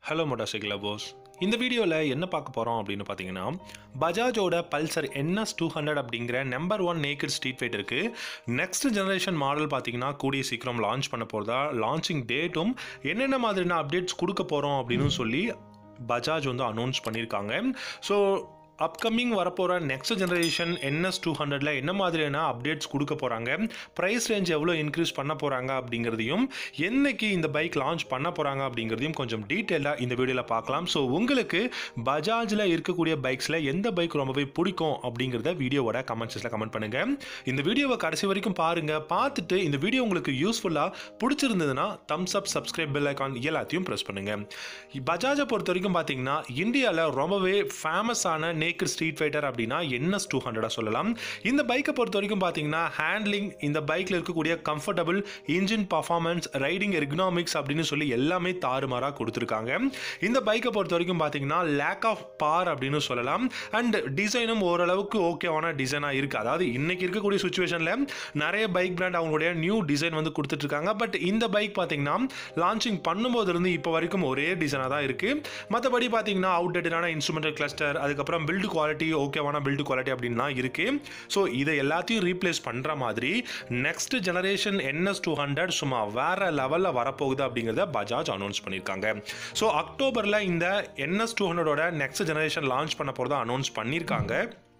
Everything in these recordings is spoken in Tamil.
ஹலோ மோட்டார்சைக்கிள் போஸ் இந்த வீடியோவில் என்ன பார்க்க போகிறோம் அப்படின்னு பார்த்தீங்கன்னா பஜாஜோட பல்சர் என்எஸ் டூ ஹண்ட்ரட் அப்படிங்கிற number one naked street fight இருக்குது நெக்ஸ்ட் ஜெனரேஷன் மாடல் பார்த்தீங்கன்னா கூடிய சீக்கிரம் லான்ச் பண்ண போகிறதா லான்ச்சிங் டேட்டும் என்னென்ன மாதிரியான அப்டேட்ஸ் கொடுக்க போகிறோம் அப்படின்னு சொல்லி பஜாஜ் வந்து அனௌன்ஸ் பண்ணியிருக்காங்க ஸோ அப்கமிங் வரப்போகிற நெக்ஸ்ட் ஜெனரேஷன் என்எஸ் டூ ஹண்ட்ரடில் என்ன மாதிரியான அப்டேட்ஸ் கொடுக்க போகிறாங்க ப்ரைஸ் ரேஞ்ச் எவ்வளோ இன்க்ரீஸ் பண்ண போகிறாங்க அப்படிங்கிறதையும் என்னைக்கு இந்த பைக் லான்ச் பண்ண போகிறாங்க அப்படிங்கிறதையும் கொஞ்சம் டீட்டெயிலாக இந்த வீடியோவில் பார்க்கலாம் ஸோ உங்களுக்கு பஜாஜில் இருக்கக்கூடிய பைக்ஸில் எந்த பைக் ரொம்பவே பிடிக்கும் அப்படிங்கிறத வீடியோவோட கமெண்ட்ஸில் கமெண்ட் பண்ணுங்கள் இந்த வீடியோவை கடைசி வரைக்கும் பாருங்கள் பார்த்துட்டு இந்த வீடியோ உங்களுக்கு யூஸ்ஃபுல்லாக பிடிச்சிருந்ததுன்னா thumbs up subscribe bell icon எல்லாத்தையும் ப்ரெஸ் பண்ணுங்கள் பஜாஜை பொறுத்த வரைக்கும் பார்த்தீங்கன்னா இந்தியாவில் ரொம்பவே ஃபேமஸான நேக்கட் ஸ்ட்ரீட் ஃபைட்டர் அப்படின்னா என்எஸ் டூ ஹண்ட்ரடாக சொல்லலாம் இந்த பைக்கை பொறுத்த வரைக்கும் பார்த்தீங்கன்னா ஹேண்ட்லிங் இந்த பைக்கில் இருக்கக்கூடிய comfortable engine performance riding ergonomics அப்படின்னு சொல்லி எல்லாமே தாறுமாறாக கொடுத்துருக்காங்க இந்த பைக்கை பொறுத்த வரைக்கும் பார்த்தீங்கன்னா லேக் ஆஃப் பார் அப்படின்னு சொல்லலாம் அண்ட் டிசைனும் ஓரளவுக்கு ஓகேவான டிசைனாக இருக்குது அதாவது இன்னைக்கு இருக்கக்கூடிய சுச்சுவேஷனில் நிறைய பைக் பிராண்ட் அவங்களுடைய நியூ டிசைன் வந்து கொடுத்துட்ருக்காங்க பட் இந்த பைக் பார்த்தீங்கன்னா லான்ச்சிங் பண்ணும்போது இருந்து இப்போ வரைக்கும் ஒரே டிசைனாக தான் இருக்குது மற்றபடி பார்த்தீங்கன்னா அவுடேட்டடான இன்ஸ்ட்ருமெண்டல் கிளஸ்டர் அதுக்கப்புறம் பில்டு குவாலிட்டி ஓகேவான பில்டு குவாலிட்டி அப்படின்லாம் இருக்குது ஸோ இதை எல்லாத்தையும் ரீப்ளேஸ் பண்ணுற மாதிரி next generation NS two hundred சும்மா வேற லெவலில் வரப்போகுது அப்படிங்கிறத பஜாஜ் அனௌன்ஸ் பண்ணியிருக்காங்க ஸோ அக்டோபரில் இந்த என்எஸ் டூ ஹண்ட்ரடோட நெக்ஸ்ட் ஜெனரேஷன் லான்ச் பண்ண போகிறத அனௌன்ஸ் பண்ணியிருக்காங்க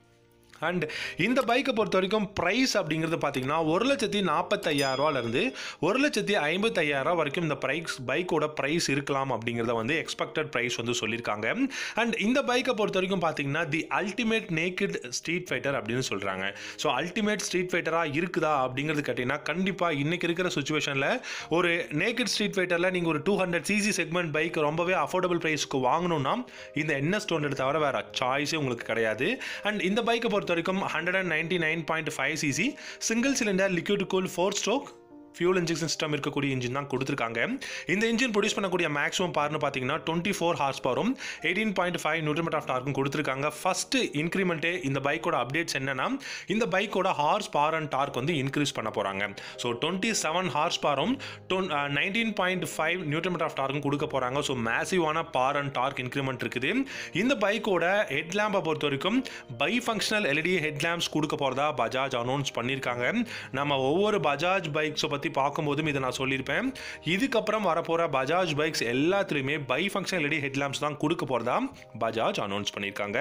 அண்ட் இந்த பைக்கை பொறுத்த வரைக்கும் ப்ரைஸ் அப்படிங்கிறது பார்த்தீங்கன்னா ஒரு லட்சத்தி நாற்பத்தையாயிரரூவாலேருந்து ஒரு லட்சத்தி ஐம்பத்தையாயிரரூவா வரைக்கும் இந்த ப்ரைஸ் பைக்கோட ப்ரைஸ் இருக்கலாம் அப்படிங்கிறத வந்து எக்ஸ்பெக்டட் ப்ரைஸ் வந்து சொல்லியிருக்காங்க அண்ட் இந்த பைக்கை பொறுத்த வரைக்கும் பார்த்தீங்கன்னா the ultimate naked street fighter அப்படின்னு சொல்கிறாங்க ஸோ அல்டிமேட் ஸ்ட்ரீட் ஃபைட்டராக இருக்குதா அப்படிங்கிறது கேட்டிங்கன்னா கண்டிப்பாக இன்றைக்கி இருக்கிற சுச்சுவேஷனில் ஒரு நேக்கட் ஸ்ட்ரீட் ஃபைட்டரில் நீங்கள் ஒரு two hundred CC segment bike ரொம்பவே அஃபோர்டபுள் ப்ரைஸ்க்கு வாங்கணும்னா இந்த என்எஸ் டூ ஹண்ட்ரட் தவிர வேறு சாய்ஸே உங்களுக்கு கிடையாது அண்ட் இந்த பைக்கை பொறுத்த வரைக்கும் hundred and ninety nine point five CC single cylinder liquid cool four stroke fuel injection system இருக்கக்கூடிய இன்ஜின் தான் கொடுத்துருக்காங்க இந்த இன்ஜின் ப்ரொடியூஸ் பண்ணக்கூடிய மேக்ஸிமம் பார்னு பார்த்தீங்கன்னா டுவெண்ட்டி ஃபோர் ஹார்ஸ் பவரும் eighteen point five newton of டார்க்கும் கொடுத்துருக்காங்க ஃபஸ்ட்டு இன்க்ரிமெண்ட்டே இந்த பைக்கோட அப்டேட்ஸ் என்னன்னா இந்த பைக்கோட ஹார்ஸ் பவர் அண்ட் டார்க் வந்து இன்க்ரீஸ் பண்ண போகிறாங்க ஸோ டுவெண்ட்டி செவன் ஹார்ஸ் பவரும் nineteen point five newton of டார்க்கும் கொடுக்க போகிறாங்க ஸோ மேசிவான பார் அண்ட் டார்க் இன்க்ரிமெண்ட் இருக்குது இந்த பைக்கோட ஹெட் லேம்பை பொறுத்த வரைக்கும் bi functional LED head lamps கொடுக்க போகிறதா பஜாஜ் அனௌன்ஸ் பண்ணியிருக்காங்க நம்ம ஒவ்வொரு பஜாஜ் பைக்ஸை பற்றி பார்க்கும்போதும் இதை நான் சொல்லியிருப்பேன் இதுக்கப்புறம் வரப்போகிற பஜாஜ் பைக்ஸ் எல்லாத்துலேயுமே பை ஃபங்க்ஷன் எல்இடி ஹெட்லாம்ப்ஸ் தான் கொடுக்க போகிறதா பஜாஜ் அனௌன்ஸ் பண்ணியிருக்காங்க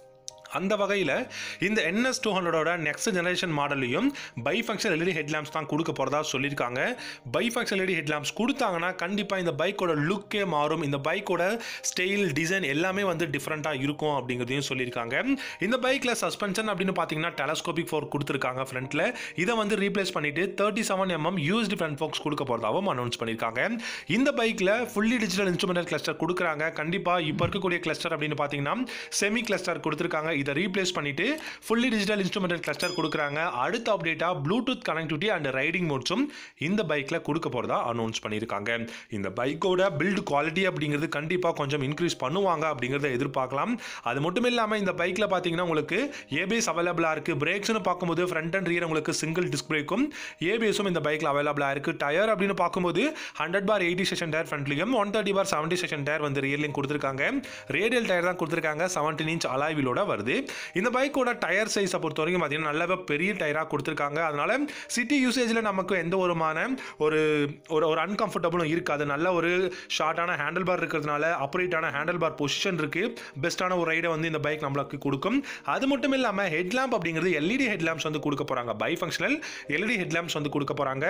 அந்த வகையில் இந்த என்எஸ் டூ ஹண்ட்ரடோட நெக்ஸ்ட் ஜெனரேஷன் மாடல்லையும் பை ஃபங்க்ஷன் எல்இடி ஹெட்லாம்ப்ஸ் தான் கொடுக்க போகிறதா சொல்லியிருக்காங்க பை ஃபங்க்ஷன் எல்இடி ஹெட்லாம்ப்ஸ் கொடுத்தாங்கன்னா கண்டிப்பாக இந்த பைக்கோட லுக்கே மாறும் இந்த பைக்கோட ஸ்டைல் டிசைன் எல்லாமே வந்து டிஃப்ரெண்ட்டாக இருக்கும் அப்படிங்கிறதையும் சொல்லியிருக்காங்க இந்த பைக்கில் சஸ்பென்ஷன் அப்படின்னு பார்த்தீங்கன்னா டெலஸ்கோபிக் ஃபோர் கொடுத்துருக்காங்க ஃப்ரண்ட்டில் இதை வந்து ரீப்ளேஸ் பண்ணிட்டு thirty seven mm used front forks கொடுக்க போகிறதாவும் அனௌன்ஸ் பண்ணியிருக்காங்க இந்த பைக்கில் ஃபுல்லி டிஜிட்டல் இன்ஸ்ட்ருமெண்டல் கிளஸ்டர் கொடுக்குறாங்க கண்டிப்பாக இப்போ இருக்கக்கூடிய கிளஸ்டர் அப்படின்னு பார்த்தீங்கன்னா செமி கிளஸ்டர் கொடுத்துருக்காங்க இதை ரீப்ளேஸ் பண்ணிட்டு ஃபுல்லி டிஜிட்டல் இன்ஸ்ட்ருமெண்டல் கிளஸ்டர் கொடுக்குறாங்க அடுத்த அப்டேட்டாக ப்ளூடூத் கனெக்டிவிட்டி அண்ட் ரைடிங் மோட்ஸும் இந்த பைக்கில் கொடுக்க போகிறதா அனௌன்ஸ் பண்ணியிருக்காங்க இந்த பைக்கோட பில்டு குவாலிட்டி அப்படிங்கிறது கண்டிப்பாக கொஞ்சம் இன்க்ரீஸ் பண்ணுவாங்க அப்படிங்கிறத எதிர்பார்க்கலாம் அது மட்டும் இல்லாமல் இந்த பைக்கில் பார்த்தீங்கன்னா உங்களுக்கு ஏபிஎஸ் அவைலபிளாக இருக்குது பிரேக்ஸ்னு பார்க்கும்போது ஃப்ரண்ட் அண்ட் ரியர் உங்களுக்கு சிங்கிள் டிஸ்க் பிரேக்கும் ஏபிஎஸும் இந்த பைக்கில் அவைலபிளாக இருக்குது டயர் அப்படின்னு பார்க்கும்போது hundred bar eighty section tyre ஃப்ரண்ட்லையும் one thirty bar seventy section tyre வந்து ரியர்லையும் கொடுத்துருக்காங்க ரேடியல் டயர் தான் கொடுத்துருக்காங்க செவன்டீன் இன்ச் அலாய்விலோட வருது இந்த பைக்கோட டயர் சைஸை பொறுத்த வரைக்கும் பார்த்தீங்கன்னா நல்லாவே பெரிய டயராக கொடுத்துருக்காங்க அதனால சிட்டி யூசேஜில் நமக்கு எந்த ஒருமான ஒரு ஒரு ஒரு அன்கம்ஃபர்டபுளும் இருக்காது நல்ல ஒரு ஷார்ட்டான ஹேண்டில் பார் இருக்கிறதுனால அப்ரேட்டான ஹேண்டில் பார் பொசிஷன் இருக்குது பெஸ்ட்டான ஒரு ரைடை வந்து இந்த பைக் நம்மளுக்கு கொடுக்கும் அது மட்டும் இல்லாமல் ஹெட்லாம்ப் அப்படிங்கிறது எல்இடி ஹெட்லாம்ப்ஸ் வந்து கொடுக்க போகிறாங்க பை ஃபங்க்ஷனல் எல்இடி ஹெட்லாம்ப்ஸ் வந்து கொடுக்க போகிறாங்க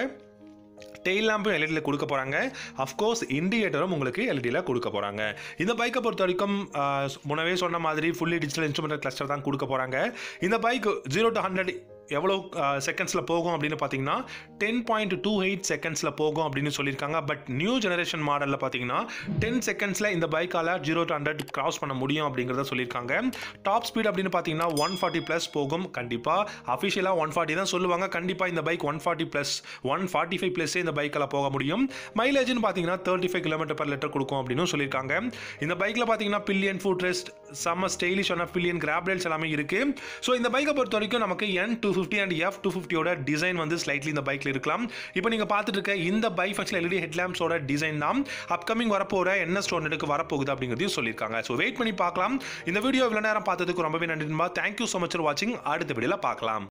டெயில் லேம்பும் எல்இடியில் கொடுக்க போகிறாங்க அஃப்கோர்ஸ் இண்டிகேட்டரும் உங்களுக்கு எல்இடியில் கொடுக்க போகிறாங்க இந்த பைக்கை பொறுத்த வரைக்கும் முன்னவே சொன்ன மாதிரி ஃபுல்லி டிஜிட்டல் இன்ஸ்ட்ருமெண்டல் கிளஸ்டர் தான் கொடுக்க போகிறாங்க இந்த பைக் ஜீரோ டு ஹண்ட்ரட் எவ்வளோ செகண்ட்ஸில் போகும் அப்படின்னு பார்த்தீங்கன்னா டென் பாயிண்ட் டூ எயிட் செகண்ட்ஸில் போகும் அப்படின்னு சொல்லியிருக்காங்க பட் நியூ ஜெனரேஷன் மாடலில் பார்த்தீங்கன்னா டென் செகண்ட்ஸில் இந்த பைக்கால் ஜீரோ டு ஹண்ட்ரட் கிராஸ் பண்ண முடியும் அப்படிங்கிறத சொல்லியிருக்காங்க டாப் ஸ்பீட் அப்படின்னு பார்த்தீங்கன்னா ஒன் ஃபார்ட்டி ப்ளஸ் போகும் கண்டிப்பாக அஃபிஷியலாக ஒன் ஃபார்ட்டி தான் சொல்லுவாங்க கண்டிப்பாக இந்த bike one forty plus one forty five ப்ளஸ்ஸே இந்த பைக்கில் போக முடியும் மைலேஜ்னு பார்த்தீங்கன்னா thirty five kilometre per litre கொடுக்கும் அப்படின்னு சொல்லியிருக்காங்க இந்த பைக்கில் பார்த்தீங்கன்னா பில்லியன் ஃபுட் ரெஸ்ட் செம்ம ஸ்டைலிஷான பில்லியன் கிராப்ரேல்ஸ் எல்லாமே இருக்குது ஸோ இந்த பைக்கை பொறுத்த வரைக்கும் நமக்கு N two fifty and F two ஃபிஃப்டியோட டிசைன் வந்து ஸ்லைட்லி இந்த பைக்கில் இருக்கலாம் இப்போ நீங்கள் பார்த்துட்டு இருக்க இந்த பைக் ஃபங்க்ஷன் எல்இடி ஹெட்லாம்ப்ஸோட டிசைன் தான் அப்கமிங் வரப்போகிற என்எஸ் டூ ஹண்ட்ரடுக்கு வரப்போகுது அப்படிங்கிறதையும் சொல்லியிருக்காங்க ஸோ வெயிட் பண்ணி பார்க்கலாம் இந்த வீடியோ இவ்வளோ நேரம் பார்த்ததுக்கு ரொம்பவே நன்றி தேங்க்யூ ஸோ மச் ஃபார் வாட்சிங் அடுத்த வீடியோவில் பார்க்கலாம்